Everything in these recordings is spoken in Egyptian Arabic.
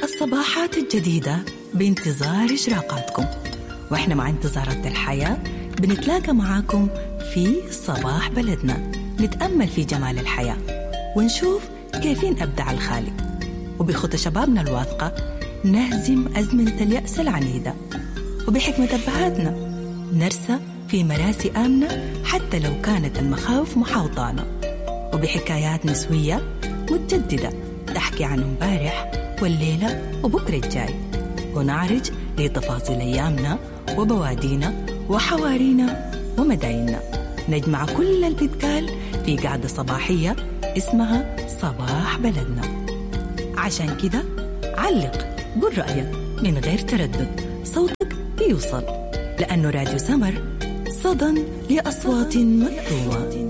الصباحات الجديدة بانتظار إشراقاتكم وإحنا مع انتظارات الحياة بنتلاقى معاكم في صباح بلدنا نتأمل في جمال الحياة ونشوف كيفين أبدع الخالق وبخطى شبابنا الواثقة نهزم أزمنة اليأس العنيدة وبحكمة أبهاتنا نرسى في مراسي آمنة حتى لو كانت المخاوف محاوطانا وبحكايات نسوية متجددة تحكي عن امبارح والليلة وبكرة الجاي ونعرج لتفاصيل أيامنا وبوادينا وحوارينا ومدايننا نجمع كل اللي بيتقال في قعدة صباحية اسمها صباح بلدنا عشان كده علق قل رأيك من غير تردد صوتك بيوصل لأنه راديو سمر صدى لأصوات مكتومة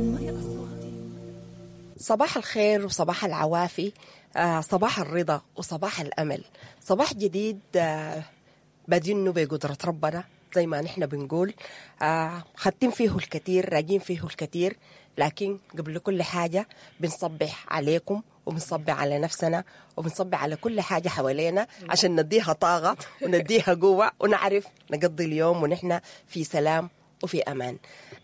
صباح الخير وصباح العوافي آه صباح الرضا وصباح الأمل صباح جديد آه بادينه بقدرة ربنا زي ما نحن بنقول آه خدين فيه الكثير راجين فيه الكثير لكن قبل كل حاجة بنصبح عليكم وبنصبح على نفسنا وبنصبح على كل حاجة حوالينا عشان نديها طاقة ونديها قوة ونعرف نقضي اليوم ونحن في سلام وفي أمان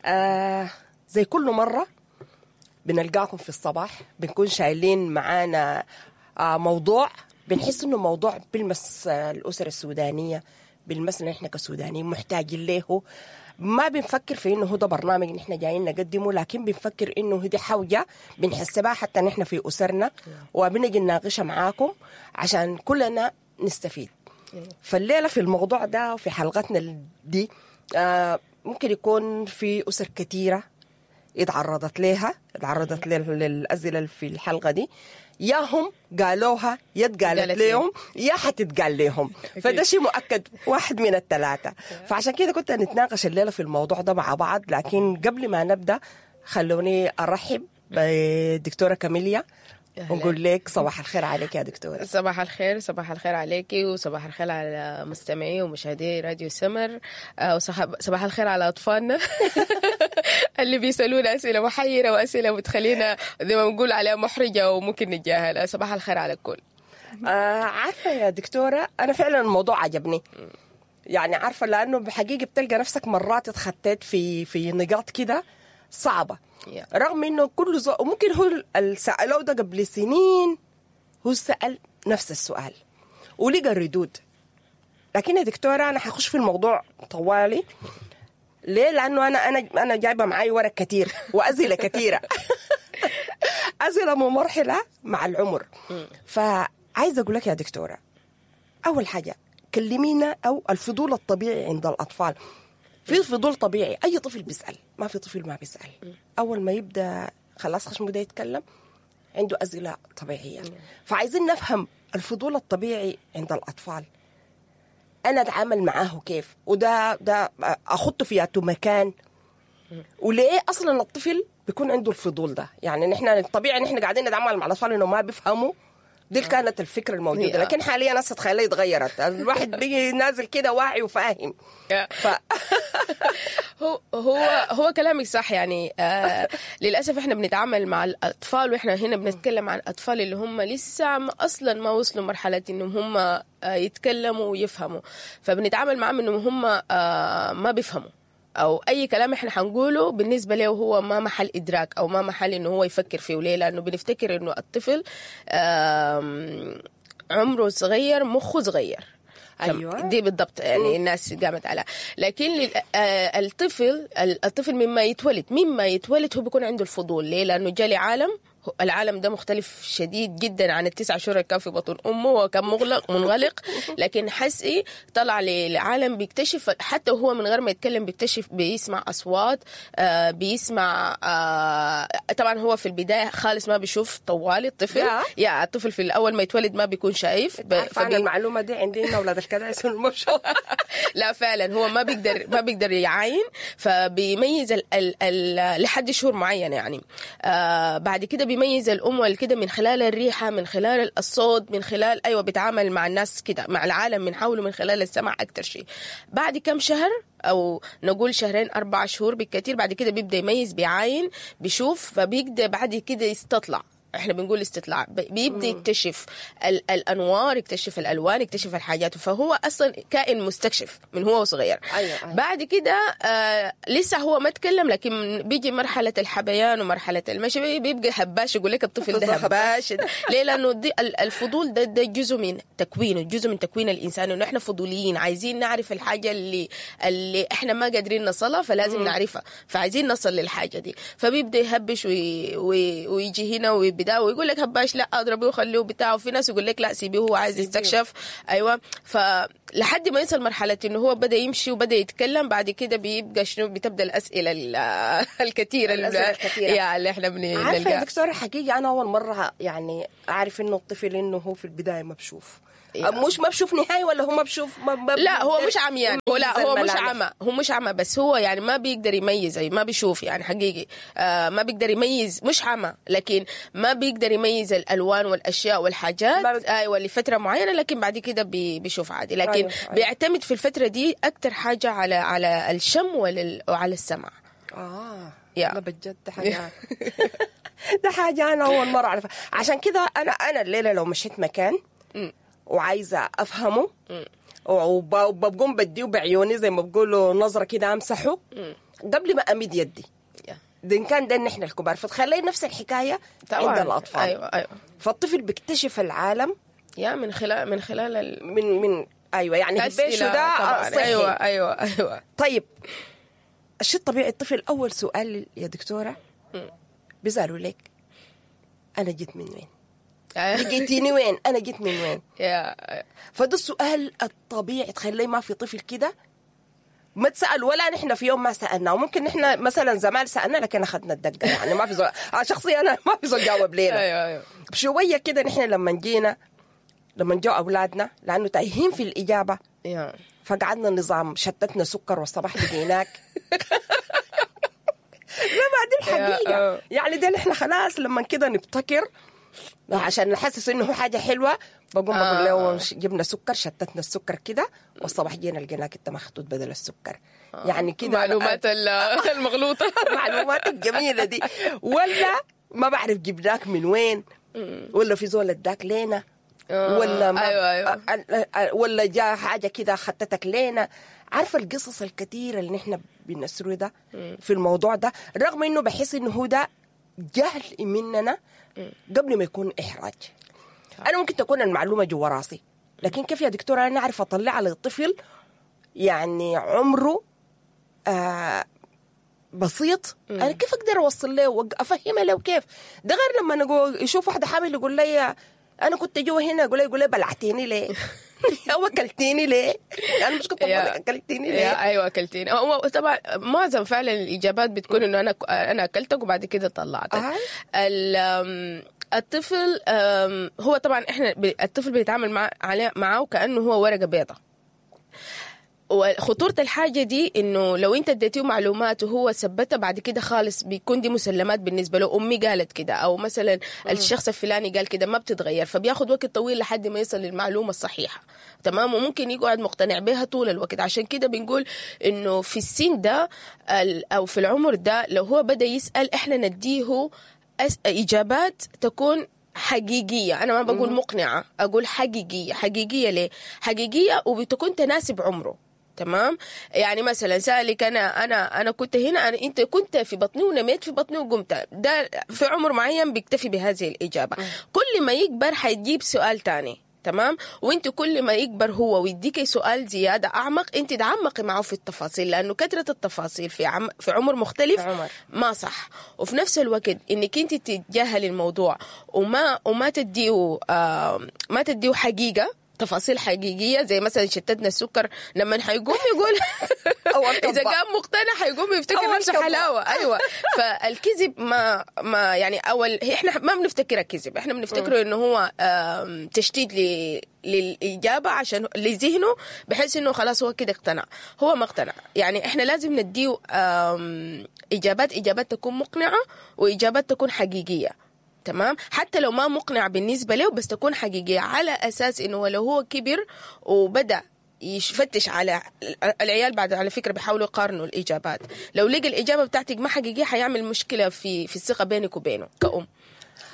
آه زي كل مرة بنلقاكم في الصباح بنكون شايلين معانا آه موضوع بنحس انه موضوع بيلمس آه الاسر السودانيه بيلمسنا احنا كسودانيين محتاجين له ما بنفكر في انه هو ده برنامج نحن جايين نقدمه لكن بنفكر انه دي حوجه بنحسبها حتى نحن في اسرنا وبنجي نناقشها معاكم عشان كلنا نستفيد فالليله في الموضوع ده وفي حلقتنا دي آه ممكن يكون في اسر كثيره اتعرضت لها اتعرضت للأسئلة في الحلقة دي يا هم قالوها يا اتقالت لهم يا حتتقال لهم فده شيء مؤكد واحد من الثلاثة فعشان كده كنت نتناقش الليلة في الموضوع ده مع بعض لكن قبل ما نبدأ خلوني أرحب بدكتورة كاميليا ونقول لك صباح الخير عليك يا دكتورة صباح الخير صباح الخير عليك وصباح الخير على مستمعي ومشاهدي راديو سمر وصباح الخير على أطفالنا اللي بيسألونا أسئلة محيرة وأسئلة بتخلينا زي ما بنقول عليها محرجة وممكن نتجاهلها صباح الخير على الكل آه عارفة يا دكتورة أنا فعلا الموضوع عجبني يعني عارفة لأنه بحقيقة بتلقى نفسك مرات اتخطيت في في نقاط كده صعبة Yeah. رغم انه كل زو... ممكن هو اللي سالوه ده قبل سنين هو سال نفس السؤال ولقى الردود لكن يا دكتوره انا حخش في الموضوع طوالي ليه؟ لانه انا انا انا جايبه معي ورق كثير واسئله كثيره اسئله ممرحله مع العمر فعايزه اقول لك يا دكتوره اول حاجه كلمينا او الفضول الطبيعي عند الاطفال في فضول طبيعي اي طفل بيسال ما في طفل ما بيسال اول ما يبدا خلاص خشمه ده يتكلم عنده اسئله طبيعيه فعايزين نفهم الفضول الطبيعي عند الاطفال انا اتعامل معاه كيف وده ده اخطه في أتو مكان وليه اصلا الطفل بيكون عنده الفضول ده يعني نحن الطبيعي نحن قاعدين نتعامل مع الاطفال انه ما بيفهموا دي كانت الفكرة الموجودة هي. لكن حاليا ناس تخيلها اتغيرت الواحد بيجي نازل كده واعي وفاهم ف... هو هو هو كلامك صح يعني آه للاسف احنا بنتعامل مع الاطفال واحنا هنا بنتكلم عن الاطفال اللي هم لسه ما اصلا ما وصلوا مرحله انهم هم آه يتكلموا ويفهموا فبنتعامل معاهم انهم هم آه ما بيفهموا او اي كلام احنا حنقوله بالنسبه له هو ما محل ادراك او ما محل انه هو يفكر فيه ليه لانه بنفتكر انه الطفل آم، عمره صغير مخه صغير أيوة. دي بالضبط يعني الناس قامت على لكن لل- آه، الطفل الطفل مما يتولد مما يتولد هو بيكون عنده الفضول ليه لانه جالي عالم العالم ده مختلف شديد جدا عن التسع شهور اللي كان في بطن امه وكان مغلق منغلق لكن حسي طلع للعالم بيكتشف حتى وهو من غير ما يتكلم بيكتشف بيسمع اصوات آه بيسمع آه طبعا هو في البدايه خالص ما بيشوف طوالي الطفل يا. يا الطفل في الاول ما يتولد ما بيكون شايف ب- عارفة أنا فبي- المعلومة دي عندنا أولاد الكدع المشهور لا فعلا هو ما بيقدر ما بيقدر يعاين فبيميز ال ال ال لحد شهور معين يعني آه بعد كده بيميز الام والكده من خلال الريحه من خلال الصوت من خلال ايوه بيتعامل مع الناس كده مع العالم من حوله من خلال السمع اكثر شيء بعد كم شهر او نقول شهرين اربع شهور بالكثير بعد كده بيبدا يميز بيعاين بيشوف فبيقدر بعد كده يستطلع احنا بنقول استطلاع ب- بيبدا يكتشف ال- الانوار يكتشف الالوان يكتشف الحاجات فهو اصلا كائن مستكشف من هو صغير أيوة، أيوة. بعد كده آه لسه هو ما تكلم لكن بيجي مرحله الحبيان ومرحله المشي بي- بيبقى هباش يقول لك الطفل ده بالضبط. هباش ليه لانه دي ال- الفضول ده, ده جزء من تكوينه جزء من تكوين الانسان انه احنا فضوليين عايزين نعرف الحاجه اللي اللي احنا ما قادرين نصلها فلازم نعرفها فعايزين نصل للحاجه دي فبيبدا يهبش وي وي ويجي هنا ويبدا ويقول لك هباش لا اضربه وخليه بتاع وفي ناس يقول لك لا سيبيه هو عايز يستكشف ايوه فلحد ما يصل مرحله انه هو بدا يمشي وبدا يتكلم بعد كده بيبقى شنو بتبدا الاسئله ال- الكثيره الأسئلة اللي- الكثيرة. يا اللي احنا بن- عارفه يا بنلقاها دكتوره حقيقه انا اول مره يعني اعرف انه الطفل انه هو في البدايه ما بشوف يا. مش ما بشوف نهائي ولا هو ما بشوف ما ما لا هو بيقدر مش عميان هو لا يميز هو مش الملامح. عمى هو مش عمى بس هو يعني ما بيقدر يميز أي ما بيشوف يعني حقيقي آه ما بيقدر يميز مش عمى لكن ما بيقدر يميز الالوان والاشياء والحاجات ما بي- ايوه لفتره معينه لكن بعد كده بي بيشوف عادي لكن أيوة، أيوة. بيعتمد في الفتره دي اكثر حاجه على على الشم ولل- وعلى السمع اه يا. لا بجد ده حاجه ده حاجه انا اول مره اعرفها عشان كده انا انا الليله لو مشيت مكان مم. وعايزه افهمه وب- وبقوم بديه بعيوني زي ما بقولوا نظره كده امسحه قبل ما امد يدي يا. ده ان كان ده نحن الكبار فتخلي نفس الحكايه عند الاطفال ايوه ايوه فالطفل بيكتشف العالم يا من خلال من خلال ال- من من ايوه يعني البيشو الأسئلة ده طبعاً. صحي ايوه ايوه ايوه طيب الشيء الطبيعي الطفل اول سؤال يا دكتوره بيسالوا لك انا جيت من وين؟ لقيتيني وين؟ انا جيت من وين؟ يا فده السؤال الطبيعي تخليه ما في طفل كده ما تسأل ولا نحن في يوم ما سألنا وممكن نحن مثلا زمان سألنا لكن أخذنا الدقة يعني ما في زول آه شخصيا أنا ما في زول جاوب لينا ايوه ايوه بشوية كده نحن لما جينا لما جو أولادنا لأنه تايهين في الإجابة يا فقعدنا نظام شتتنا سكر والصباح لقيناك لا ما دي الحقيقة آه. يعني ده نحن خلاص لما كده نبتكر عشان نحسس انه هو حاجة حلوة بقوم آه. بقول له ش- جبنا سكر شتتنا السكر كده والصباح جينا لقيناك انت محطوط بدل السكر يعني كده معلومات ال- المغلوطه المعلومات الجميلة دي ولا ما بعرف جبناك من وين ولا في زول اداك لينا آه، ولا ما أيوة، أيوة. أ- أ- أ- ولا جاء حاجة كده خطتك لينا عارفة القصص الكثيرة اللي نحن بنسره ده في الموضوع ده رغم انه بحس انه هو ده جهل مننا قبل ما يكون احراج انا ممكن تكون المعلومة جوا راسي لكن كيف يا دكتورة انا اعرف اطلع للطفل يعني عمره آه بسيط انا كيف اقدر اوصل له وافهمها له كيف ده غير لما نقول يشوف واحده حامل يقول لي انا كنت جوا هنا يقول لي يقول لي بلعتيني ليه او اكلتيني ليه انا مش كنت بقول لك يا- اكلتيني يا ليه ايوه اكلتيني هو طبعا معظم فعلا الاجابات بتكون انه انا انا اكلتك وبعد كده طلعتك آه. ال- أم، الطفل أم، هو طبعا احنا ب- الطفل بيتعامل مع عليه معه كانه هو ورقه بيضاء وخطورة الحاجة دي انه لو انت اديتيه معلومات وهو ثبتها بعد كده خالص بيكون دي مسلمات بالنسبة له امي قالت كده او مثلا الشخص الفلاني قال كده ما بتتغير فبياخد وقت طويل لحد ما يصل للمعلومة الصحيحة تمام وممكن يقعد مقتنع بها طول الوقت عشان كده بنقول انه في السن ده ال- او في العمر ده لو هو بدأ يسأل احنا نديه أس- اجابات تكون حقيقية أنا ما بقول مقنعة أقول حقيقية حقيقية ليه؟ حقيقية وبتكون تناسب عمره تمام يعني مثلا سالك انا انا انا كنت هنا أنا انت كنت في بطني ونميت في بطني وقمت ده في عمر معين بيكتفي بهذه الاجابه كل ما يكبر حيجيب سؤال تاني تمام وانت كل ما يكبر هو ويديك سؤال زياده اعمق انت تعمقي معه في التفاصيل لانه كثره التفاصيل في عم في عمر مختلف في عمر. ما صح وفي نفس الوقت انك انت تتجاهلي الموضوع وما وما تديه آه ما تديه حقيقه تفاصيل حقيقيه زي مثلا شتتنا السكر لما حيقوم يقول أول اذا كبة. قام مقتنع حيقوم يفتكر أول نفسه كبة. حلاوه ايوه فالكذب ما ما يعني اول احنا ما بنفتكرها كذب احنا بنفتكره انه هو آم، تشتيت ل للاجابه عشان لذهنه بحيث انه خلاص هو كده اقتنع هو ما اقتنع يعني احنا لازم نديه آم، اجابات اجابات تكون مقنعه واجابات تكون حقيقيه تمام حتى لو ما مقنع بالنسبه له بس تكون حقيقيه على اساس انه لو هو كبر وبدا يفتش على العيال بعد على فكره بيحاولوا يقارنوا الاجابات لو لقى الاجابه بتاعتك ما حقيقيه حيعمل مشكله في في الثقه بينك وبينه كأم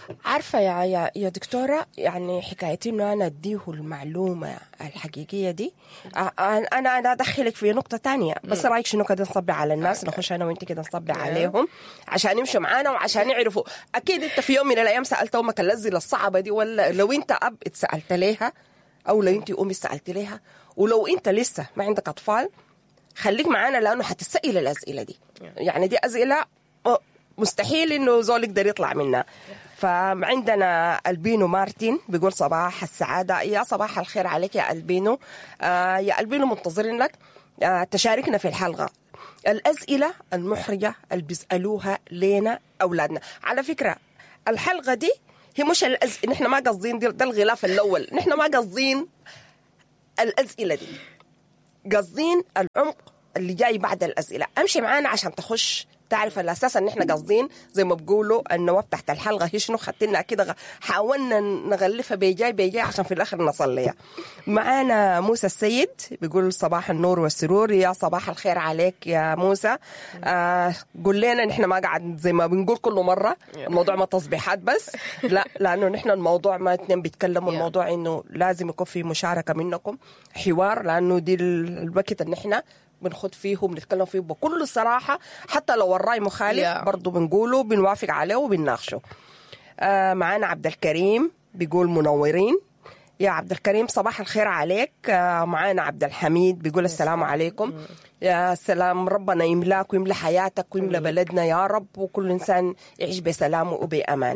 عارفة يا, يا, يا دكتورة يعني حكاية إنه أنا أديه المعلومة الحقيقية دي آه، أنا أنا أدخلك في نقطة تانية بس رأيك شنو كده نصبي على الناس نخش أنا وأنت كده نصبي عليهم عشان يمشوا معانا وعشان يعرفوا أكيد أنت في يوم من الأيام سألت أمك اللذة الصعبة دي ولا لو أنت أب اتسألت ليها أو لو أنت أمي سألت ليها ولو أنت لسه ما عندك أطفال خليك معانا لأنه حتسأل الأسئلة دي يعني دي أسئلة آه، مستحيل انه زول يقدر يطلع منها فعندنا البينو مارتن بيقول صباح السعادة يا صباح الخير عليك يا البينو آه يا البينو منتظرين لك آه تشاركنا في الحلقة الأسئلة المحرجة اللي بيسألوها لينا أولادنا على فكرة الحلقة دي هي مش الأز... نحن ما قصدين دي ده الغلاف الأول نحن ما قصدين الأسئلة دي قصدين العمق اللي جاي بعد الأسئلة أمشي معانا عشان تخش تعرف الأساس إن إحنا قاصدين زي ما بقولوا النواب تحت الحلقة هي شنو خدتنا كده غ- حاولنا نغلفها بيجاي بيجاي عشان في الآخر نصل لها معانا موسى السيد بيقول صباح النور والسرور يا صباح الخير عليك يا موسى آه قول لنا نحن ما قاعد زي ما بنقول كل مرة الموضوع ما تصبيحات بس لا لأنه نحن الموضوع ما اتنين بيتكلموا Yeah. الموضوع إنه لازم يكون في مشاركة منكم حوار لأنه دي ال- الوقت اللي نحن بنخد فيه وبنتكلم فيه بكل صراحة حتى لو الرأي مخالف Yeah. برضه بنقوله بنوافق عليه وبنناقشه آه معانا عبد الكريم بيقول منورين يا عبد الكريم صباح الخير عليك آه معانا عبد الحميد بيقول السلام عليكم يا سلام ربنا يملاك ويملى حياتك ويملى بلدنا يا رب وكل إنسان يعيش بسلام وبأمان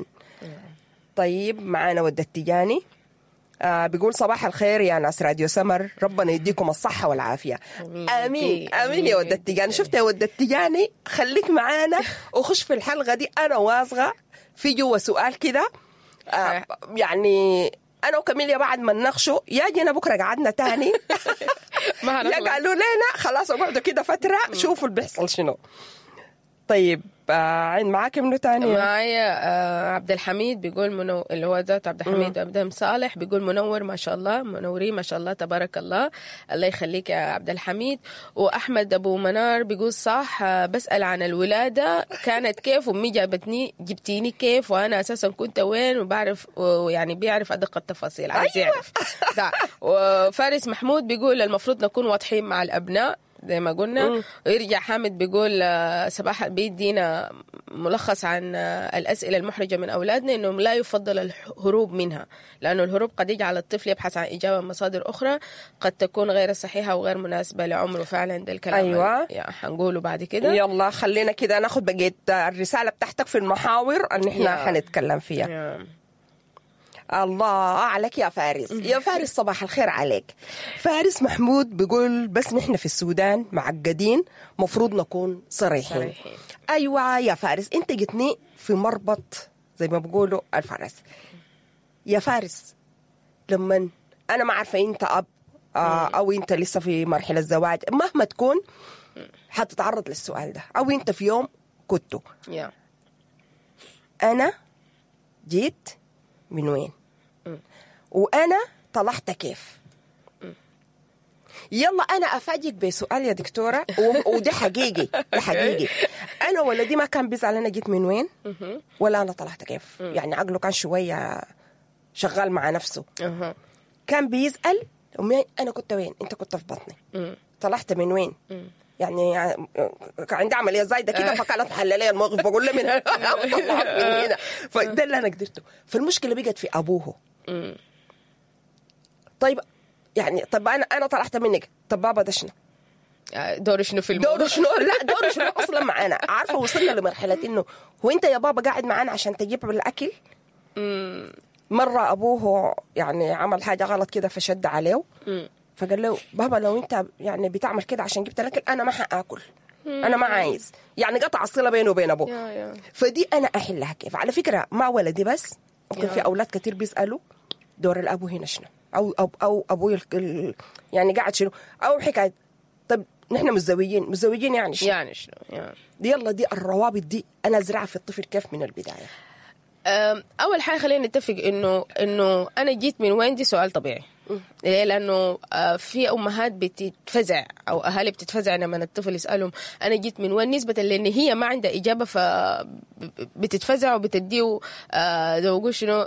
طيب معانا ود التجاني آه بيقول صباح الخير يا ناس راديو سمر ربنا يديكم الصحة والعافية آمين. آمين آمين. آمين يا ود التجاني شفت يا ود التجاني خليك معانا وخش في الحلقة دي أنا واثقة في جوا سؤال كده آه يعني أنا وكاميليا بعد ما نناقشه يا جينا بكرة قعدنا تاني ما يا هنخلص. قالوا لنا خلاص اقعدوا كده فترة شوفوا اللي بيحصل شنو طيب آه معاك منو تاني معايا آه عبد الحميد بيقول منو اللي هو ذات عبد الحميد ابدهم صالح بيقول منور ما شاء الله منورين ما شاء الله تبارك الله الله يخليك يا عبد الحميد واحمد ابو منار بيقول صح آه بسال عن الولاده كانت كيف وامي جابتني جبتيني كيف وانا اساسا كنت وين وبعرف ويعني بيعرف ادق التفاصيل عايز يعرف ده. وفارس محمود بيقول المفروض نكون واضحين مع الابناء زي ما قلنا ويرجع حامد بيقول آه، صباح بيدينا ملخص عن آه، الأسئلة المحرجة من أولادنا إنهم لا يفضل الهروب منها لأنه الهروب قد يجعل الطفل يبحث عن إجابة من مصادر أخرى قد تكون غير صحيحة وغير مناسبة لعمره فعلا ده الكلام أيوة. اللي- يا حنقوله بعد كده يلا خلينا كده ناخد بقية الرسالة بتاعتك في المحاور اللي احنا يا. حنتكلم فيها يا. الله عليك يا فارس يا فارس صباح الخير عليك فارس محمود بيقول بس نحن في السودان معقدين مفروض نكون صريحين صريحين. ايوه يا فارس انت جتني في مربط زي ما بيقولوا الفرس يا فارس لما انا ما عارفه انت اب آه او انت لسه في مرحله الزواج مهما تكون حتتعرض للسؤال ده او انت في يوم كنتوا يا انا جيت من وين وانا طلعت كيف يلا انا افاجئك بسؤال يا دكتوره و- ودي حقيقي ده حقيقي انا ولدي ما كان بيزعل انا جيت من وين ولا انا طلعت كيف يعني عقله كان شويه شغال مع نفسه أها. كان بيسال امي انا كنت وين انت كنت في بطني مم. طلعت من وين يعني كان عندي عمليه زايده كده فكانت محلله لي الموقف بقول له من هنا طلعت من هنا فده اللي انا قدرته فالمشكله بقت في ابوه طيب يعني طب انا انا طلعت منك طب بابا ده شنو؟ آه، دوري شنو في الموضوع دوره شنو؟ لا دوره شنو اصلا معانا عارفه وصلنا لمرحله انه هو انت يا بابا قاعد معانا عشان تجيب الاكل؟ مره ابوه يعني عمل حاجه غلط كده فشد عليه مم. فقال له بابا لو انت يعني بتعمل كده عشان جبت الاكل انا ما حاكل انا ما عايز يعني قطع الصله بينه وبين ابوه يا يا فدي انا احلها كيف على فكره ما ولدي بس ممكن يا. في اولاد كتير بيسالوا دور الابو هنا شنو او او او ابوي ال- ال- يعني قاعد شنو او حكايه طب نحن متزوجين متزوجين يعني شنو يعني شنو يا دي يلا دي الروابط دي انا ازرعها في الطفل كيف من البدايه أم، اول حاجه خلينا نتفق انه انه انا جيت من وين دي سؤال طبيعي ليه لانه آه، في امهات بتتفزع او اهالي بتتفزع لما الطفل يسالهم انا جيت من وين نسبه لان هي ما عندها اجابه فبتتفزع وبتديه آه، زي ما بقول شنو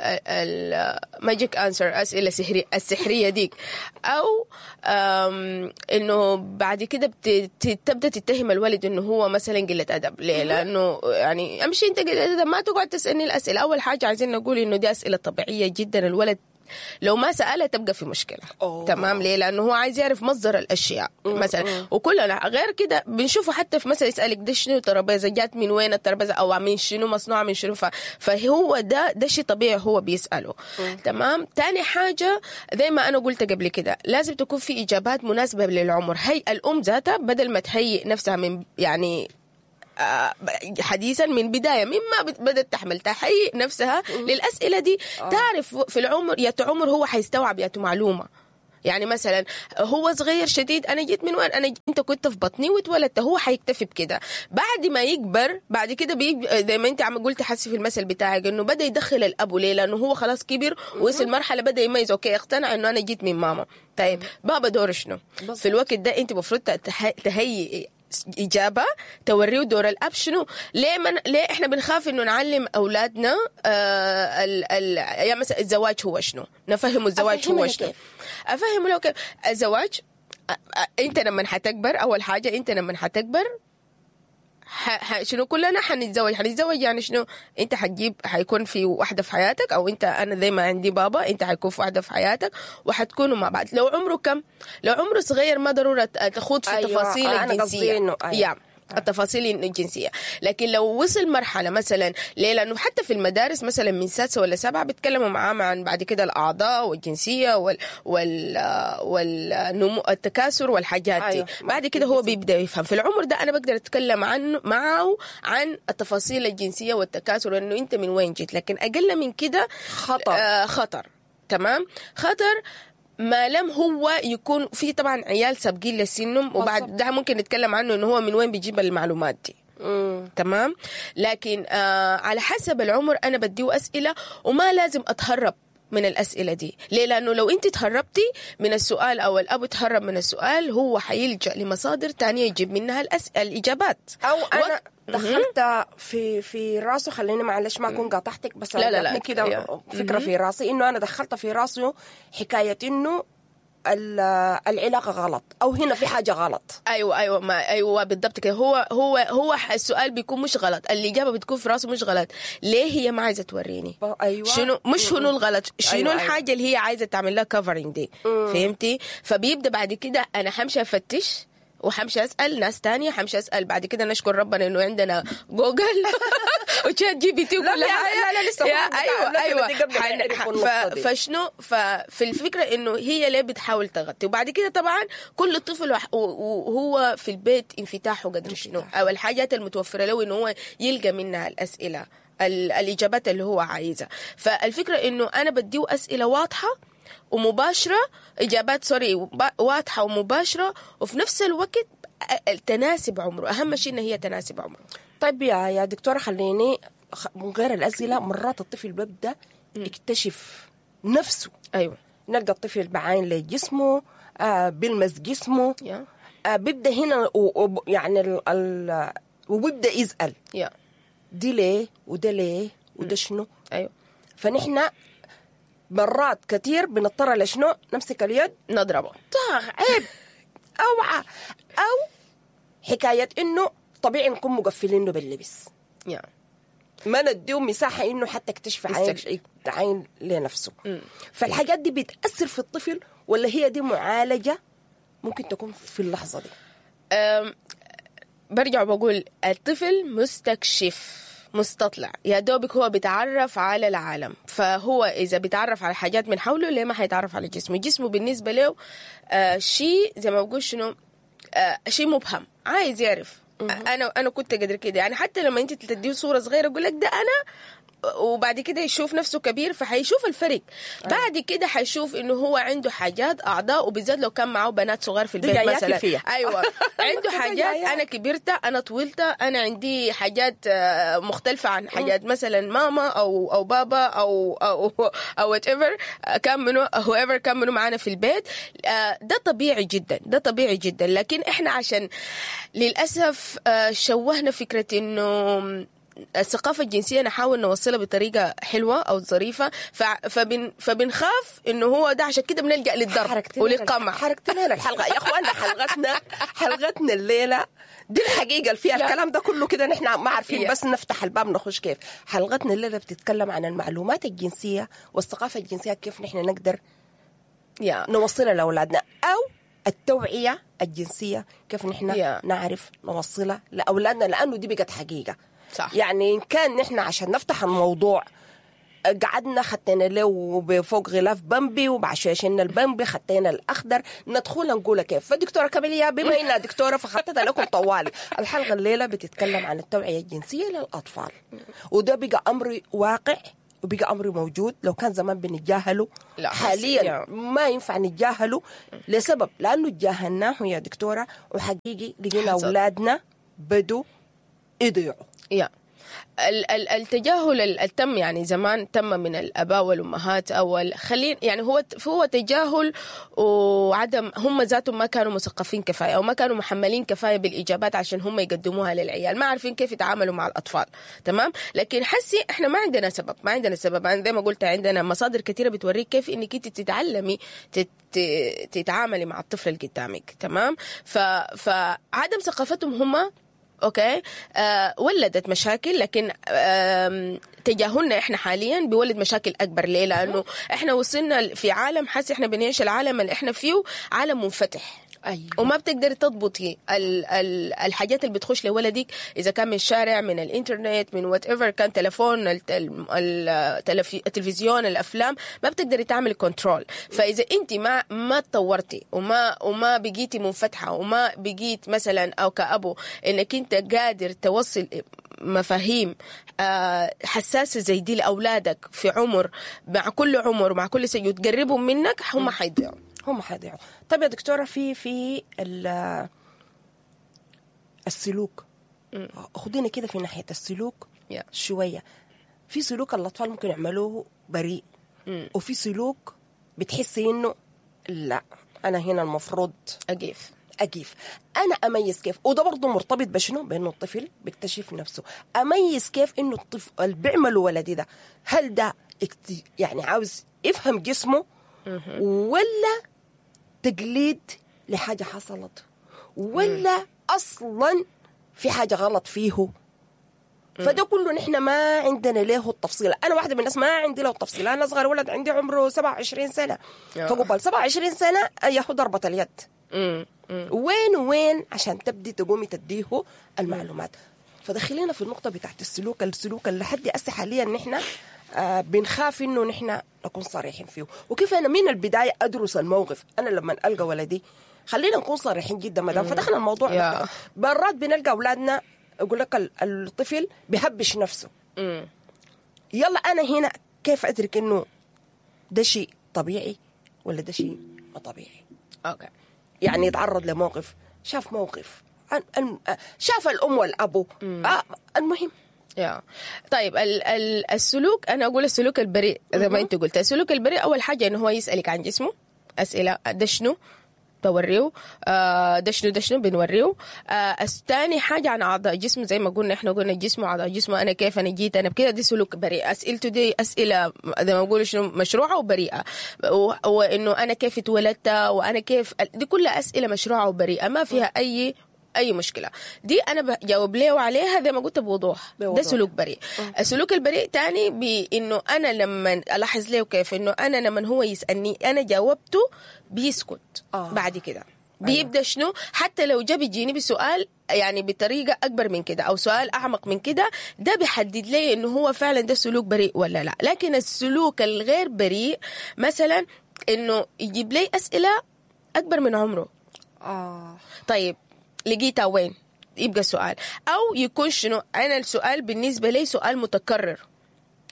الماجيك انسر اسئله سحريه السحريه ديك او آم، انه بعد كده بت- تبدا تتهم الولد انه هو مثلا قله ادب ليه؟ لانه يعني امشي انت قله ادب ما تقعد تسالني الاسئله اول حاجه عايزين نقول انه دي اسئله طبيعيه جدا الولد لو ما سالها تبقى في مشكله أوه. تمام ليه لانه هو عايز يعرف مصدر الاشياء مثلا وكلنا غير كده بنشوفه حتى في مثلا يسالك ده شنو ترابيزه جات من وين الترابيزه او من شنو مصنوعه من شنو ف- فهو ده ده شيء طبيعي هو بيساله تمام تاني حاجه زي ما انا قلت قبل كده لازم تكون في اجابات مناسبه للعمر هي الام ذاتها بدل ما تهيئ نفسها من يعني آه، حديثا من بدايه مما بت- بدات تحمل تهيئ نفسها للاسئله دي تعرف في العمر يا عمر هو حيستوعب يا معلومه يعني مثلا هو صغير شديد انا جيت من وين انا ج- انت كنت في بطني واتولدت هو حيكتفي بكده بعد ما يكبر بعد كده بيج... زي ما انت عم قلت حسي في المثل بتاعك انه بدا يدخل الاب ليه لانه هو خلاص كبر وصل مرحله بدا يميز اوكي اقتنع انه انا جيت من ماما طيب بابا دور شنو في الوقت ده انت المفروض تته- تهيئي إجابة توريه دور الأب شنو ليه من ليه إحنا بنخاف إنه نعلم أولادنا آه ال ال يعني مثلا الزواج هو شنو نفهمه الزواج هو أفهمها شنو كيف؟ أفهمه لو كيف الزواج أ- أ- أنت لما حتكبر أول حاجة أنت لما حتكبر ح... ح... شنو كلنا حنتزوج حنتزوج يعني شنو انت حتجيب حيكون في واحده في حياتك او انت انا زي ما عندي بابا انت حيكون في واحده في حياتك وحتكونوا مع بعض لو عمره كم لو عمره صغير ما ضروره تخوض في أيوة، تفاصيل أنا قصدي الجنسيه إنه- أيوة. يا التفاصيل الجنسية لكن لو وصل مرحلة مثلا ليه لأنه حتى في المدارس مثلا من سادسة ولا سبعة بيتكلموا معاه عن بعد كده الأعضاء والجنسية وال وال والنمو التكاثر والحاجات دي أيوة. بعد كده هو بيبدأ يفهم في العمر ده أنا بقدر أتكلم عنه معه عن التفاصيل الجنسية والتكاثر وإنه أنت من وين جيت لكن أقل من كده خطر. آه خطر تمام خطر ما لم هو يكون في طبعا عيال سابقين لسنهم وبعد ده ممكن نتكلم عنه انه هو من وين بيجيب المعلومات دي مم. تمام لكن آه على حسب العمر انا بديه اسئله وما لازم اتهرب من الأسئلة دي ليه لأنه لو أنت تهربتي من السؤال أو الأب تهرب من السؤال هو حيلجأ لمصادر تانية يجيب منها الأس... الإجابات او انا وقت- دخلت في في راسه خليني معلش ما اكون قاطعتك بس لا، لا، لا. جاتني كده يا. فكره في راسي انه انا دخلت في راسه حكايه انه ال- العلاقه غلط او هنا في حاجه غلط ايوه ايوه ما ايوه بالضبط كده هو هو هو السؤال بيكون مش غلط الاجابه بتكون في راسه مش غلط ليه هي ما عايزه توريني ايوه شنو مش شنو الغلط شنو أيوة، أيوة أيوة. الحاجه اللي هي عايزه تعمل لها كفرنج دي فهمتي فبيبدا بعد كده انا حمشي افتش وحمشي اسال ناس تانية حمشي اسال بعد كده نشكر ربنا انه عندنا جوجل وشات جي بي تي لا، وكل لا، حاجه لا، لا، لسه يا هو بتاع ايوه الناس اللي ايوه قبل ما حن- يعرفوا ح- النقطة ف- دي. فشنو ففي الفكره انه هي ليه بتحاول تغطي وبعد كده طبعا كل طفل وح- و- وهو في البيت انفتاحه قدر شنو او الحاجات المتوفره له انه هو يلقى منها الاسئله ال- الاجابات اللي هو عايزها فالفكره انه انا بديه اسئله واضحه ومباشره اجابات سوري وب- واضحه ومباشره وفي نفس الوقت أ- تناسب عمره اهم شيء ان هي تناسب عمره طيب يا يا دكتوره خليني خ- من غير الاسئله مرات الطفل بيبدا يكتشف نفسه ايوه نلقى الطفل بعين لجسمه آه بيلمس جسمه يا آه بيبدا هنا و- و- يعني ال ال وبيبدا يسال يا دي ليه وده ليه وده شنو ايوه فنحن مرات كتير بنضطر لشنو نمسك اليد نضربه طاغ عيب اوعى او حكايه انه طبيعي نكون مقفلينه باللبس يا ما نديه مساحه انه حتى يكتشف عين يستكشف. عين لنفسه فالحاجات دي بتاثر في الطفل ولا هي دي معالجه ممكن تكون في اللحظه دي أم، برجع بقول الطفل مستكشف مستطلع يا دوبك هو بيتعرف على العالم فهو اذا بيتعرف على حاجات من حوله ليه ما حيتعرف على جسمه جسمه بالنسبه له آه شيء زي ما بقول شنو آه شيء مبهم عايز يعرف انا انا كنت قدر كده يعني حتى لما انت تديه صوره صغيره يقول لك ده انا وبعد كده يشوف نفسه كبير فحيشوف الفرق بعد كده حيشوف انه هو عنده حاجات اعضاء وبالذات لو كان معه بنات صغار في دي البيت جاياكي مثلا فيها. ايوه عنده حاجات جاياك. انا كبرت انا طولت انا عندي حاجات آه، مختلفه عن حاجات مثلا ماما او او بابا او او او وات ايفر كان منه هو ايفر كان منه معانا في البيت آه، ده طبيعي جدا ده طبيعي جدا لكن احنا عشان للاسف آه، شوهنا فكره انه الثقافة الجنسية نحاول نوصلها بطريقة حلوة أو ظريفة ف- فبن فبنخاف إنه هو ده عشان كده بنلجأ للضرب حركتنا وللقمع حركتنا الحلقه يا اخوانا حلقتنا حلقتنا الليله دي الحقيقه اللي فيها لا. الكلام ده كله كده نحن ما عارفين يا. بس نفتح الباب نخش كيف حلقتنا الليله بتتكلم عن المعلومات الجنسيه والثقافه الجنسيه كيف نحن نقدر يا نوصلها لاولادنا او التوعيه الجنسيه كيف نحن يا. نعرف نوصلها لاولادنا لانه دي بقت حقيقه صح. يعني ان كان نحن عشان نفتح الموضوع قعدنا خطينا له بفوق غلاف بمبي وبعد شويه شلنا البمبي خطينا الاخضر ندخل نقول كيف فالدكتوره كاميليا بما انها دكتوره فخطتها لكم طوالي الحلقه الليله بتتكلم عن التوعيه الجنسيه للاطفال وده بقى امر واقع وبقى امر موجود لو كان زمان بنتجاهله لا، بس حاليا يا- ما ينفع نتجاهله لسبب لانه تجاهلناه يا دكتوره وحقيقي لقينا حصل. اولادنا بدوا يضيعوا يا ال- ال- التجاهل ال- التم يعني زمان تم من الاباء والامهات اول خلين يعني هو هو تجاهل وعدم هم ذاتهم ما كانوا مثقفين كفايه او ما كانوا محملين كفايه بالاجابات عشان هم يقدموها للعيال ما عارفين كيف يتعاملوا مع الاطفال تمام لكن حسي احنا ما عندنا سبب ما عندنا سبب أنا زي ما قلت عندنا مصادر كثيره بتوريك كيف انك انت تتعلمي تت ت- تتعاملي مع الطفل اللي قدامك تمام ف... فعدم ثقافتهم هم اوكي آه ولدت مشاكل لكن آم، تجاهلنا احنا حاليا بيولد مشاكل اكبر ليه لانه احنا وصلنا في عالم حاسس احنا بنعيش العالم اللي احنا فيه عالم منفتح ايوه وما بتقدري تضبطي ال ال الحاجات اللي بتخش لولدك اذا كان من الشارع من الانترنت من وات ايفر كان تلفون الت- ال- التلفي- التلفزيون الافلام ما بتقدري تعملي كنترول فاذا انت ما ما تطورتي وما وما بقيتي منفتحه وما بقيت مثلا او كابو انك انت قادر توصل مفاهيم آه، حساسه زي دي لاولادك في عمر مع كل عمر ومع كل سنه وتقربهم منك هم حيضيعوا هم حيضيعوا طيب يا دكتوره في في ال- السلوك خدينا كده في ناحيه السلوك يا. شويه في سلوك الاطفال ممكن يعملوه بريء وفي سلوك بتحسي انه لا انا هنا المفروض اجيف اجيف انا اميز كيف وده برضه مرتبط بشنو بانه الطفل بيكتشف نفسه اميز كيف انه الطفل اللي بيعمله ولدي ده هل ده اكت- يعني عاوز يفهم جسمه ولا تقليد لحاجه حصلت ولا اصلا في حاجه غلط فيه فده كله نحن ما عندنا له التفصيل انا واحده من الناس ما عندي له التفصيل انا اصغر ولد عندي عمره 27 سنه يا. فقبل 27 سنه ياخذ ضربه اليد مم. مم. وين وين عشان تبدي تقومي تديه المعلومات فدخلينا في النقطة بتاعت السلوك السلوك اللي لحد هسه حاليا نحن آه بنخاف انه نحن نكون صريحين فيه وكيف انا من البداية ادرس الموقف انا لما القى ولدي خلينا نكون صريحين جدا ما دام فتحنا الموضوع يا. نفتح. مرات بنلقى اولادنا يقول لك ال- الطفل بيهبش نفسه مم. يلا انا هنا كيف ادرك انه ده شيء طبيعي ولا ده شيء ما طبيعي اوكي يعني يتعرض لموقف شاف موقف ال- ال- شاف الام والابو آه المهم يا طيب ال ال السلوك انا اقول السلوك البريء زي ما انت قلت السلوك البريء اول حاجه انه هو يسالك عن جسمه اسئله ده شنو بوريه آه ده شنو ده شنو بنوريه آه ثاني حاجه عن اعضاء جسمه زي ما قلنا احنا قلنا الجسم واعضاء جسمه انا كيف انا جيت انا بكده دي سلوك بريء اسئلته دي اسئله زي ما بقول شنو مشروعه وبريئه و- وانه انا كيف اتولدت وانا كيف دي كلها اسئله مشروعه وبريئه ما فيها اي اي مشكله دي انا بجاوب له وعليها زي ما قلت بوضوح ده بوضوح. سلوك بريء السلوك البريء تاني بانه انا لما الاحظ له كيف انه انا لما هو يسالني انا جاوبته بيسكت آه. بعد كده بيبدا شنو حتى لو جا بيجيني بسؤال يعني بطريقه اكبر من كده او سؤال اعمق من كده ده بيحدد لي انه هو فعلا ده سلوك بريء ولا لا لكن السلوك الغير بريء مثلا انه يجيب لي اسئله اكبر من عمره اه طيب لقيتها وين يبقى سؤال او يكون شنو انا السؤال بالنسبه لي سؤال متكرر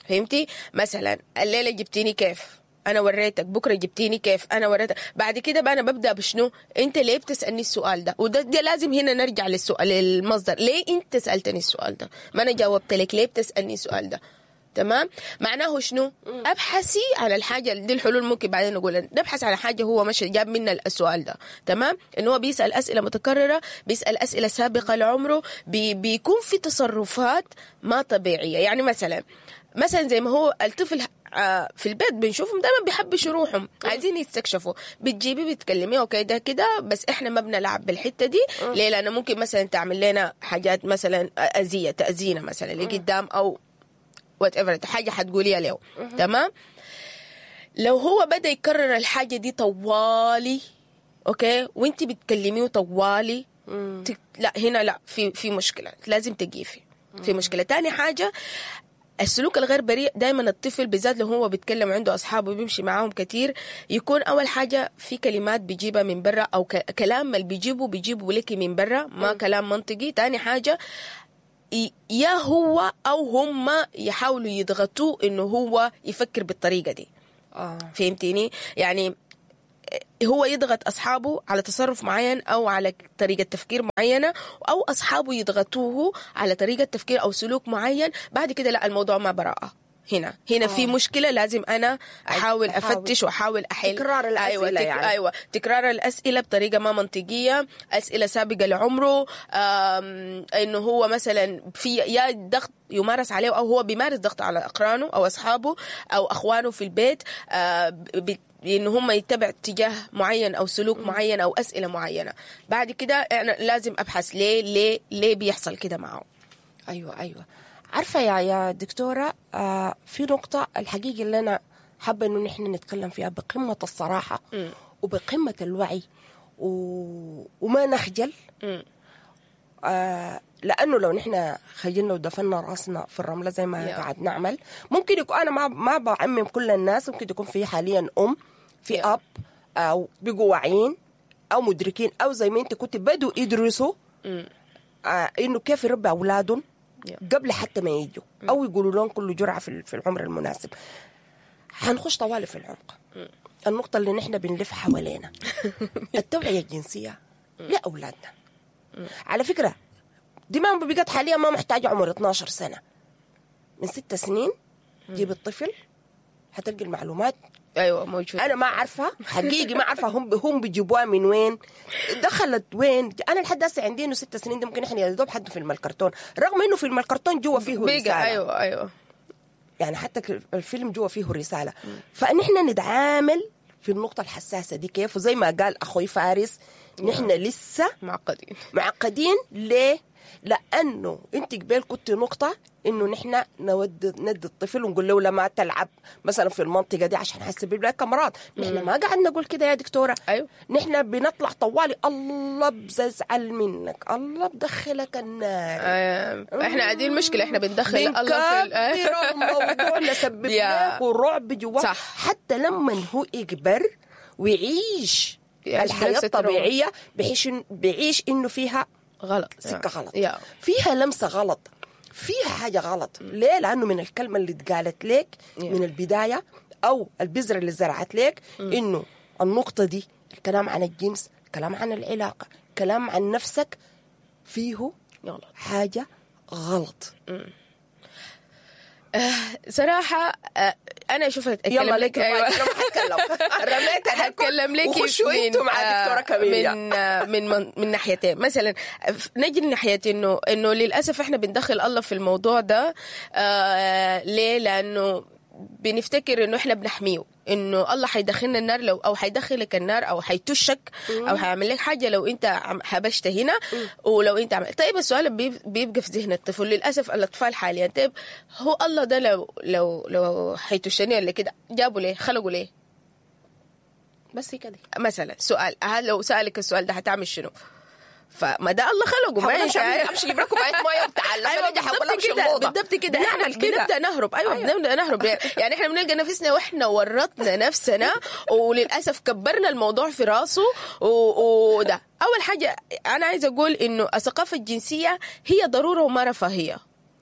فهمتي مثلا الليله جبتيني كيف انا وريتك بكره جبتيني كيف انا وريتك بعد كده بقى انا ببدا بشنو انت ليه بتسالني السؤال ده وده ده لازم هنا نرجع للسؤال للمصدر ليه انت سالتني السؤال ده ما انا جاوبت لك ليه بتسالني السؤال ده تمام معناه شنو ابحثي على الحاجه دي الحلول ممكن بعدين نقول نبحث على حاجه هو مش جاب منا السؤال ده تمام انه هو بيسال اسئله متكرره بيسال اسئله سابقه لعمره بي بيكون في تصرفات ما طبيعيه يعني مثلا مثلا زي ما هو الطفل آه، في البيت بنشوفهم دائما بيحبشوا روحهم عايزين يستكشفوا بتجيبي بتكلمي اوكي ده كده بس احنا ما بنلعب بالحته دي ليه لانه ممكن مثلا تعمل لنا حاجات مثلا اذيه تاذينا مثلا لقدام او وات ايفر حاجه حتقوليها له تمام لو هو بدا يكرر الحاجه دي طوالي اوكي وانت بتكلميه طوالي تك... لا هنا لا في في مشكله لازم تقيفي في مشكله تاني حاجه السلوك الغير بريء دائما الطفل بالذات لو هو بيتكلم عنده اصحابه بيمشي معاهم كتير يكون اول حاجه في كلمات بيجيبها من برا او ك... كلام اللي بيجيبه بيجيبه لك من برا ما كلام منطقي تاني حاجه ي- يا هو او هم يحاولوا يضغطوه انه هو يفكر بالطريقه دي آه. فهمتيني يعني هو يضغط اصحابه على تصرف معين او على طريقه تفكير معينه او اصحابه يضغطوه على طريقه تفكير او سلوك معين بعد كده لا الموضوع ما براءه هنا هنا آه. في مشكله لازم انا احاول أحاول. افتش واحاول احل تكرار الأسئلة ايوه تك... يعني. ايوه تكرار الاسئله بطريقه ما منطقيه اسئله سابقه لعمره آم... انه هو مثلا في يا ضغط يمارس عليه او هو بيمارس ضغط على اقرانه او اصحابه او اخوانه في البيت آه ب... انه هم يتبع اتجاه معين او سلوك معين او اسئله معينه بعد كده انا لازم ابحث ليه ليه ليه بيحصل كده معه ايوه ايوه عارفه يا يا دكتوره آه في نقطه الحقيقه اللي انا حابه انه نحن نتكلم فيها بقمه الصراحه مم. وبقمه الوعي و... وما نخجل مم. آه لانه لو نحن خجلنا ودفنا راسنا في الرمله زي ما يا. قاعد نعمل ممكن يكون انا ما ما بعمم كل الناس ممكن يكون في حاليا ام في يا. اب او بيقوا واعيين او مدركين او زي ما انت كنت بدوا يدرسوا مم. آه انه كيف يربي اولادهم يا. قبل حتى ما يجوا او يقولوا لهم كل جرعه في في العمر المناسب حنخش طوالي في العمق النقطه اللي نحن بنلف حوالينا التوعيه الجنسيه لاولادنا على فكره دي ما بقت حاليا ما محتاجه عمر 12 سنه من ست سنين جيب الطفل حتلقي المعلومات ايوه موجود انا ما عارفه حقيقي ما عارفه هم هم بيجيبوها من وين دخلت وين انا لحد هسه عندي انه ست سنين ده ممكن احنا يا دوب حد فيلم الكرتون رغم انه فيلم الكرتون جوا فيه رساله بيجا ايوه ايوه يعني حتى ك- الفيلم جوا فيه رساله فنحن نتعامل في النقطه الحساسه دي كيف وزي ما قال اخوي فارس نحن لسه معقدين معقدين ليه؟ لانه انت قبل كنت نقطه انه نحن نود ندي الطفل ونقول له لا ما تلعب مثلا في المنطقه دي عشان حسبب لك امراض نحن ما قعدنا نقول كده يا دكتوره أيوة. نحن بنطلع طوالي الله بزعل منك الله بدخلك النار آه، احنا قاعدين مشكله احنا بندخل الله في ال- بنكبر الموضوع نسبب يا. لك ورعب جوا صح. حتى لما هو يكبر ويعيش يعيش الحياه بنفس التروما. الطبيعيه بحيث إن- بيعيش انه فيها غلط سكه غلط يا فيها لمسه غلط فيها حاجه غلط ليه لانه من الكلمه اللي اتقالت لك Yeah. من البدايه او البذره اللي زرعت لك انه النقطه دي الكلام عن الجنس الكلام عن العلاقه الكلام عن نفسك فيه غلط حاجه غلط صراحة آه، أنا أشوف أتكلم يلا لك أيوة. أيوة. ما حتكلم رميت عليكم هتكلم لك وخشوا انتوا مع دكتوره كاميليا من آه، من من, من ناحيتين مثلا ف- نجي لناحيه انه انه للاسف احنا بندخل الله في الموضوع ده آه ليه لانه بنفتكر انه احنا بنحميه انه الله حيدخلنا النار لو او حيدخلك النار او حيتشك او حيعمل لك حاجه لو انت عم- حبشت هنا ولو انت عمل طيب السؤال بيب- بيبقى في ذهن الطفل للاسف الاطفال حاليا طيب هو الله ده لو لو لو حيتشني ولا كده جابوا ليه خلقوا ليه بس هي كده مثلا سؤال هل لو سألك السؤال ده هتعمل شنو فما ده الله خلقه ما امشي انت امشي اجيب لكم ايه مويه وتعلم ايوه انا حاول بالضبط امشي كده الموضه بالضبط كده احنا بنعمل كده بنبدا نهرب ايوه, أيوة. بنبدا نهرب يعني, يعني احنا بنلقى نفسنا واحنا ورطنا نفسنا وللاسف كبرنا الموضوع في راسه و- وده اول حاجه انا عايزه اقول انه الثقافه الجنسيه هي ضروره وما رفاهيه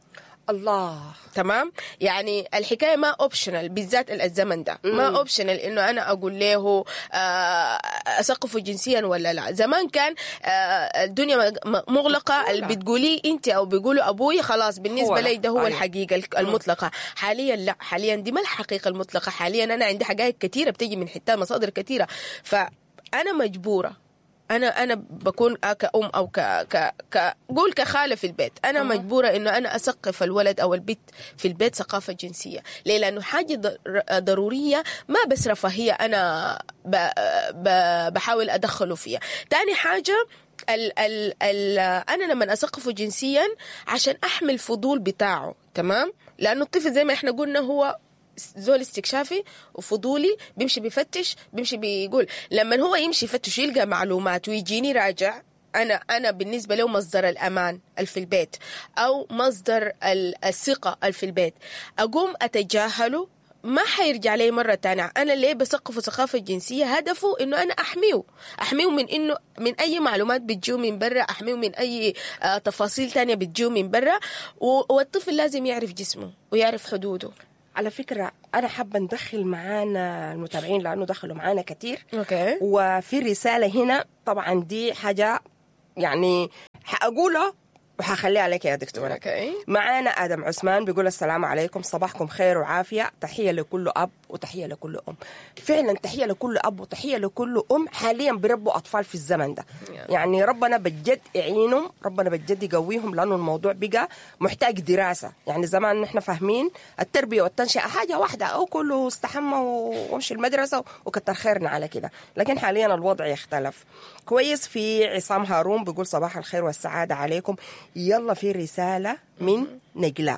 الله تمام يعني الحكايه ما اوبشنال بالذات الزمن ده ما اوبشنال انه انا اقول له آه، اثقفه جنسيا ولا لا زمان كان آه، الدنيا م- مغلقه اللي بتقوليه انت او بيقولوا ابوي خلاص بالنسبه هو لي ده هو أيوة. الحقيقه المطلقه حاليا لا حاليا دي ما الحقيقه المطلقه حاليا انا عندي حاجات كثيره بتجي من حتى مصادر كثيره فانا مجبوره انا انا بكون كأم او ك ك ك قول كخاله في البيت انا مجبوره انه انا اثقف الولد او البنت في البيت ثقافه جنسيه ليه لانه حاجه ضر- ضروريه ما بس رفاهيه انا ب ب بحاول ادخله فيها تاني حاجه ال ال ال انا لما اثقفه جنسيا عشان احمي الفضول بتاعه تمام لانه الطفل زي ما احنا قلنا هو زول استكشافي وفضولي بيمشي بيفتش بيمشي بيقول لما هو يمشي يفتش يلقى معلومات ويجيني راجع انا انا بالنسبه له مصدر الامان اللي في البيت او مصدر ال- الثقه اللي في البيت اقوم اتجاهله ما حيرجع لي مرة تانية أنا ليه بثقفه ثقافة جنسية هدفه إنه أنا أحميه أحميه من إنه من أي معلومات بتجو من برا أحميه من أي آه تفاصيل تانية بتجو من برا و- والطفل لازم يعرف جسمه ويعرف حدوده على فكرة أنا حابة ندخل معانا المتابعين لأنه دخلوا معانا كتير أوكي وفي رسالة هنا طبعا دي حاجة يعني حأقولها وحخليها لك يا دكتورة أوكي معانا آدم عثمان بيقول السلام عليكم صباحكم خير وعافية تحية لكل أب وتحية لكل أم فعلا تحية لكل أب وتحية لكل أم حاليا بيربوا أطفال في الزمن ده يعني ربنا بجد يعينهم ربنا بجد يقويهم لأنه الموضوع بقى محتاج دراسة يعني زمان نحن فاهمين التربية والتنشئة حاجة واحدة أو كله استحمى وامشي المدرسة وكتر خيرنا على كده لكن حاليا الوضع يختلف كويس في عصام هارون بيقول صباح الخير والسعادة عليكم يلا في رسالة من نجلاء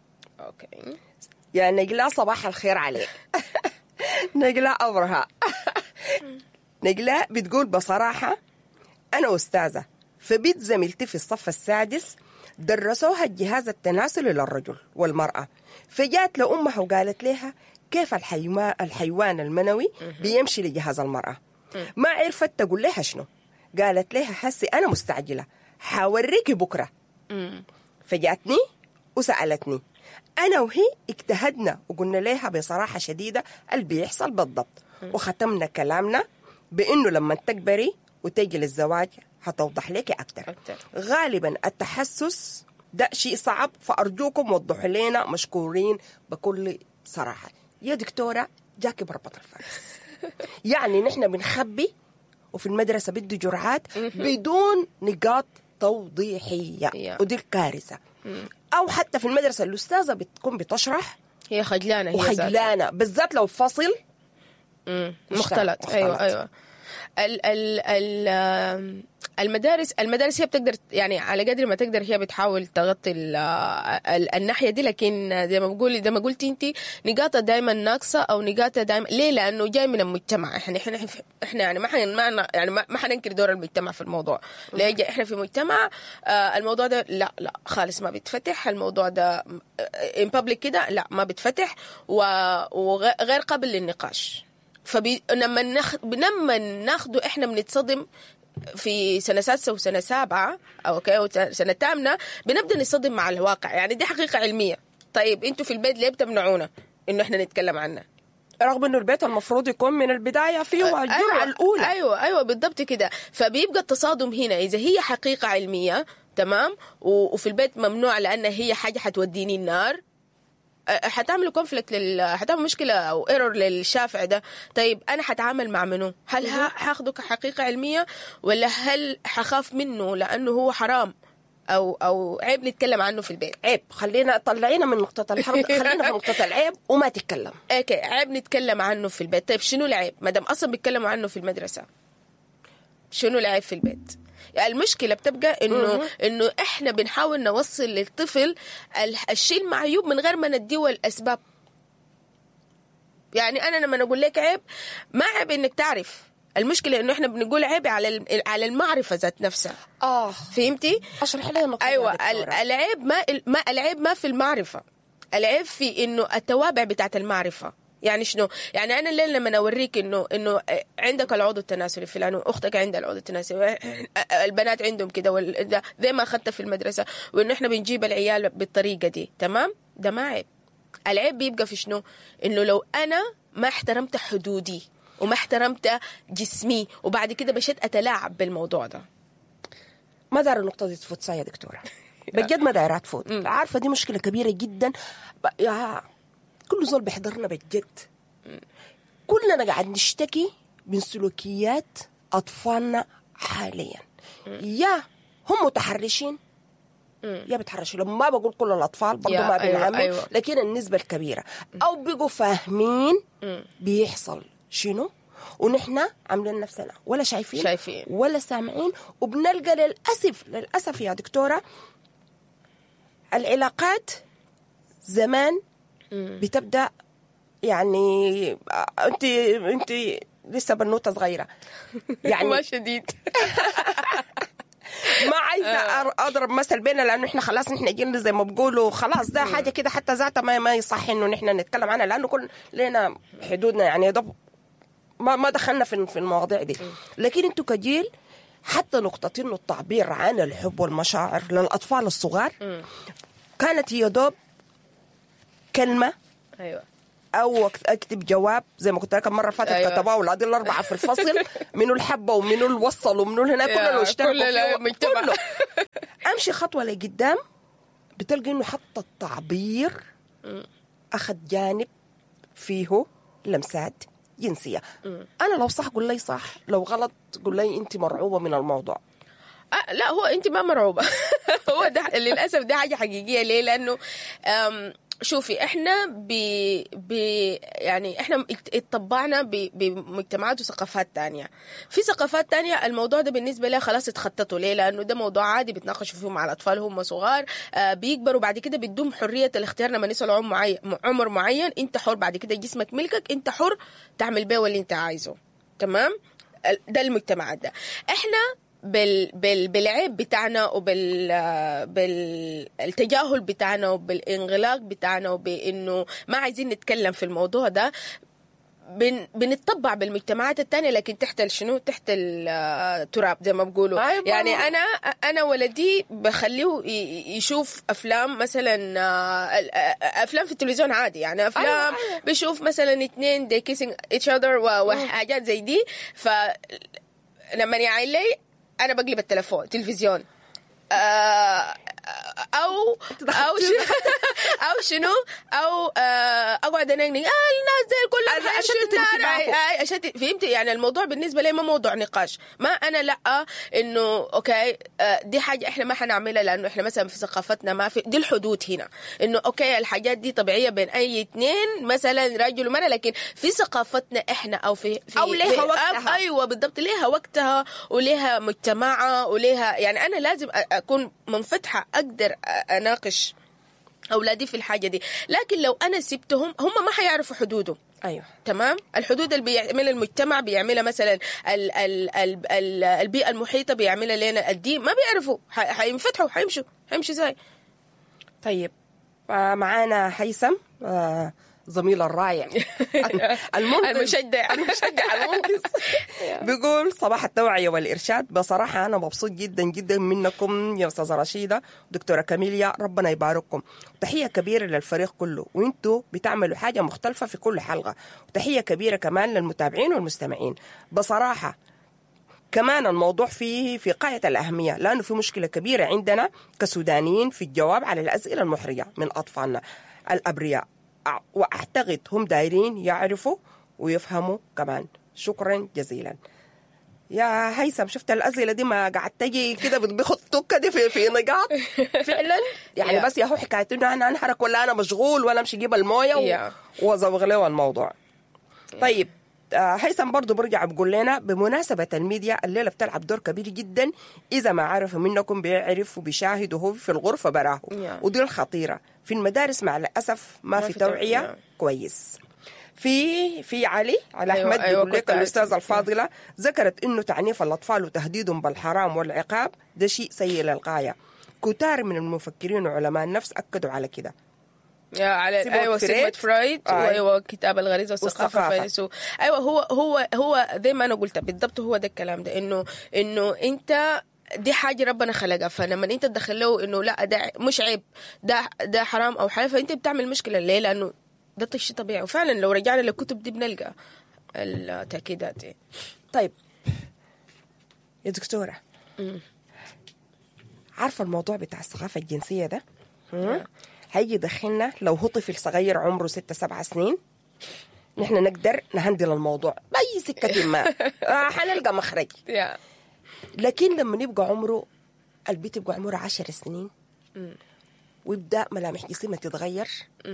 أوكي يا نجلاء صباح الخير عليك نجلاء أبرهة نجلاء بتقول بصراحة أنا أستاذة فبيت زميلتي في الصف السادس درسوها الجهاز التناسلي للرجل والمرأة فجات لأمها وقالت لها كيف الحيوان, الحيوان المنوي بيمشي لجهاز المرأة ما عرفت تقول لها شنو قالت لها حسي أنا مستعجلة حوريكي بكرة فجأتني وسألتني أنا وهي اجتهدنا وقلنا لها بصراحة شديدة اللي بيحصل بالضبط وختمنا كلامنا بأنه لما تكبري وتجي للزواج هتوضح لك أكتر أكتر. غالبا التحسس ده شيء صعب فأرجوكم وضحوا لنا مشكورين بكل صراحة يا دكتورة جاكي بربط الفرس يعني نحن بنخبي وفي المدرسة بده جرعات بدون نقاط توضيحية يا. ودي الكارثة أو حتى في المدرسة الأستاذة بتكون بتشرح هي خجلانة هي ذاتها. وخجلانة بالذات لو فصل مم. مختلط. مختلط ايوه مختلط. ايوه ال ال ال آم، المدارس المدارس هي بتقدر يعني على قدر ما تقدر هي بتحاول تغطي ال ال الناحيه دي لكن زي ما بقول زي ما قلتي انت نقاطها دائما ناقصه او نقاطها دائما ليه لانه جاي من المجتمع احنا احنا احنا يعني ما حن ما يعني ما ما حننكر دور المجتمع في الموضوع ليه جاي احنا في مجتمع آه الموضوع ده لا لا خالص ما بيتفتح الموضوع ده ان بابليك كده لا ما بيتفتح و- وغير قابل للنقاش فبي... لما نخ... لما ناخده احنا بنتصدم في سنة سادسة وسنة سابعة أو أوكي أو سنة ثامنة بنبدأ نصطدم مع الواقع يعني دي حقيقة علمية طيب انتوا في البيت ليه بتمنعونا انه احنا نتكلم عنها رغم انه البيت المفروض يكون من البداية فيه الجرعة أيوة الأولى ايوه ايوه بالضبط كده فبيبقى التصادم هنا اذا هي حقيقه علميه تمام و- وفي البيت ممنوع لان هي حاجه حتوديني النار أه، حتعملوا كونفليكت لل حتعمل مشكله او ايرور للشافع ده طيب انا حتعامل مع منو هل ه- حاخده كحقيقه علميه ولا هل حخاف منه لانه هو حرام او او عيب نتكلم عنه في البيت عيب خلينا طلعينا من نقطة الحرب خلينا في نقطة العيب وما تتكلم اوكي عيب نتكلم عنه في البيت طيب شنو العيب ما دام اصلا بيتكلموا عنه في المدرسه شنو العيب في البيت يعني المشكله بتبقى انه انه احنا بنحاول نوصل للطفل ال- الشيء المعيوب من غير ما نديه الاسباب يعني انا لما اقول لك عيب ما عيب انك تعرف المشكله انه احنا بنقول عيب على الم- على المعرفه ذات نفسها آه فهمتي اشرح لي النقطة دي يا ايوه دكتورة. ال- العيب ما ما العيب ما في المعرفه العيب في انه التوابع بتاعت المعرفه يعني شنو؟ يعني انا الليل لما اوريك انه انه عندك العضو التناسلي فلان واختك عندها العضو التناسلي البنات عندهم كده وال- زي ما اخذت في المدرسه وانه احنا بنجيب العيال بالطريقه دي تمام؟ ده ما عيب العيب بيبقى في شنو؟ انه لو انا ما احترمت حدودي وما احترمت جسمي وبعد كده بشت اتلاعب بالموضوع ده ما دار النقطة دي تفوت يا دكتورة بجد ما دايرها تفوت عارفة دي مشكلة كبيرة جدا ب- يا كل زول بيحضرنا بجد كلنا قاعد نشتكي من سلوكيات أطفالنا حاليا يا هم متحرشين يا بتحرشوا لما ما بقول كل الأطفال برضو يا ما أيوة، بنعمل أيوة. لكن النسبة الكبيرة أو بقوا فاهمين بيحصل شنو ونحن عاملين نفسنا ولا شايفين شايفين. ولا سامعين وبنلقى للأسف للأسف يا دكتورة العلاقات زمان بتبدأ يعني آه، انت انت لسه بنوته صغيره يعني ما شديد ما عايزه أر- اضرب مثل بينا لانه احنا خلاص نحن جينا زي ما بقولوا خلاص ده حاجه كده حتى ذاتها ما, ما يصح انه نحن نتكلم عنها لانه كل لنا حدودنا يعني ده ما ما دخلنا في في المواضيع دي لكن انتوا كجيل حتى نقطة انه التعبير عن الحب والمشاعر للاطفال الصغار كانت هي دوب كلمة ايوه او أكت- اكتب جواب زي ما كنت لك المره اللي فاتت أيوة. أيوة. كتبوا اولاد الاربعه في الفصل منو الحبه ومنو الوصل ومنو هنا يا، كله لو اشتركوا كل فيه المجتمع. كله. امشي خطوه لقدام بتلقى انه حتى التعبير اخذ جانب فيه لمسات جنسيه انا لو صح قول لي صح لو غلط قول لي انت مرعوبه من الموضوع آه لا هو انت ما مرعوبه هو ده للاسف دي حاجه حقيقيه ليه لانه أم شوفي احنا ب ب يعني احنا ات- اتطبعنا ب- بمجتمعات وثقافات تانية في ثقافات تانية الموضوع ده بالنسبه لها خلاص اتخططوا ليه لانه ده موضوع عادي بيتناقشوا فيه مع الاطفال هم صغار آه بيكبروا بعد كده بيدوم حريه الاختيار لما يصلوا عمر معين عمر معين انت حر بعد كده جسمك ملكك انت حر تعمل بيه اللي انت عايزه تمام ال- ده المجتمعات ده احنا بال بال بالعيب بتاعنا وبال بالتجاهل بتاعنا وبالانغلاق بتاعنا وبانه ما عايزين نتكلم في الموضوع ده بن بنتطبع بالمجتمعات التانية لكن تحت شنو تحت التراب زي ما بقولوا أيوة. يعني انا انا ولدي بخليه ي- يشوف افلام مثلا آه، ال- آه، افلام في التلفزيون عادي يعني افلام أيوة، أيوة. بيشوف مثلا اتنين they kissing each other و- وحاجات زي دي ف لما يعين لي انا بقلب التلفون تلفزيون آه، او او شنو او شنو او آه، اقعد انقنق آه الناس زي كلهم أنا حيمشوا أشتت النار انتباهه. اي اي اشتت فهمتي يعني الموضوع بالنسبه لي ما موضوع نقاش ما انا لا انه اوكي آه، دي حاجه احنا ما حنعملها لانه احنا مثلا في ثقافتنا ما في دي الحدود هنا انه اوكي الحاجات دي طبيعيه بين اي اثنين مثلا رجل ومراه لكن في ثقافتنا احنا او في, في أو ليها في- وقتها. ايوه بالضبط ليها وقتها وليها مجتمعها وليها يعني انا لازم أ- اكون منفتحه اقدر أ- اناقش اولادي في الحاجه دي لكن لو انا سبتهم هم ما حيعرفوا حدودهم ايوه تمام الحدود اللي بيعملها المجتمع بيعملها مثلا ال ال ال ال البيئه المحيطه بيعملها لنا الدين ما بيعرفوا ح- حينفتحوا حيمشوا حيمشوا زي طيب آه، معانا هيثم آه، زميل الرائع المنقذ المشجع. المشجع المنقذ بيقول صباح التوعية والإرشاد بصراحة أنا مبسوط جدا جدا منكم يا أستاذة رشيدة دكتورة كاميليا ربنا يبارككم تحية كبيرة للفريق كله وانتوا بتعملوا حاجة مختلفة في كل حلقة وتحية كبيرة كمان للمتابعين والمستمعين بصراحة كمان الموضوع فيه في غاية الأهمية لأنه في مشكلة كبيرة عندنا كسودانيين في الجواب على الأسئلة المحرجة من أطفالنا الأبرياء أع- وأعتقد هم دايرين يعرفوا ويفهموا كمان شكرا جزيلا يا هيثم شفت الأسئلة دي ما قاعد تجي كده بتخطوك كده في في نقاط فعلا يعني Yeah. بس يا هو حكاية إنه أنا أنحرك ولا أنا مشغول ولا أمشي أجيب الموية Yeah. و- وأزوغ له الموضوع طيب آه، هيثم برضو برجع بقول لنا بمناسبة الميديا الليلة بتلعب دور كبير جدا إذا ما عرف منكم بيعرف وبيشاهد وهو في الغرفة براه Yeah. ودي الخطيرة في المدارس مع الأسف ما, ما في في توعية توعية. كويس في في علي على أيوة، احمد أيوة، بيقول لك كنت الاستاذه عارفة. الفاضله ذكرت انه تعنيف الاطفال وتهديدهم بالحرام والعقاب ده شيء سيء للغايه كتار من المفكرين وعلماء النفس اكدوا على كده يا على سيمون ايوه فرويد. سيمون فرويد آه. وايوه كتاب الغريزه والثقافه والثقافة. الفيلسوف ايوه هو هو هو زي ما انا قلت بالضبط هو ده الكلام ده انه انه انت دي حاجه ربنا خلقها فلما انت تدخل له انه لا ده مش عيب ده ده حرام او حلال فانت بتعمل مشكله ليه لانه ده شيء طبيعي وفعلا لو رجعنا للكتب دي بنلقى التاكيدات دي طيب يا دكتورة عارفة الموضوع بتاع الثقافة الجنسية ده مم؟ هيجي يدخلنا لو هو طفل صغير عمره ستة سبعة سنين نحن نقدر نهندل الموضوع بأي سكة ما آه، حنلقى مخرج يا لكن لما يبقى عمره البيت يبقى عمره عشر سنين ويبدأ ملامح جسمها تتغير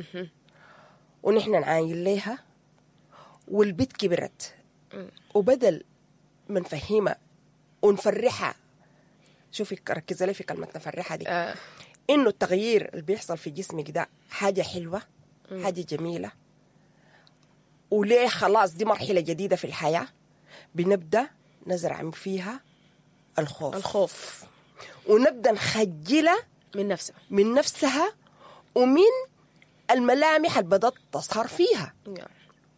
ونحن نعاين ليها والبيت كبرت وبدل ما نفهمها ونفرحها شوفي ركزي لي في كلمة نفرحها دي آه. انه التغيير اللي بيحصل في جسمك ده حاجة حلوة حاجة جميلة وليه خلاص دي مرحلة جديدة في الحياة بنبدأ نزرع فيها الخوف الخوف ونبدأ نخجلها من نفسه من نفسها ومن الملامح اللي بدأت تظهر فيها يا.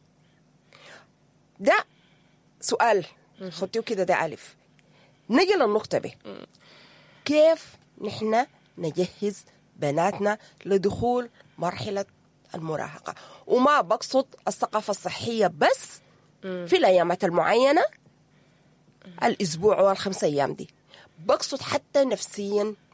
ده سؤال خدتيه كده ده ألف نجي للنقطة ب كيف نحن نجهز بناتنا لدخول مرحلة المراهقة وما بقصد الثقافة الصحية بس في الأيامات المعينة الأسبوع والخمس أيام دي بقصد حتى نفسيا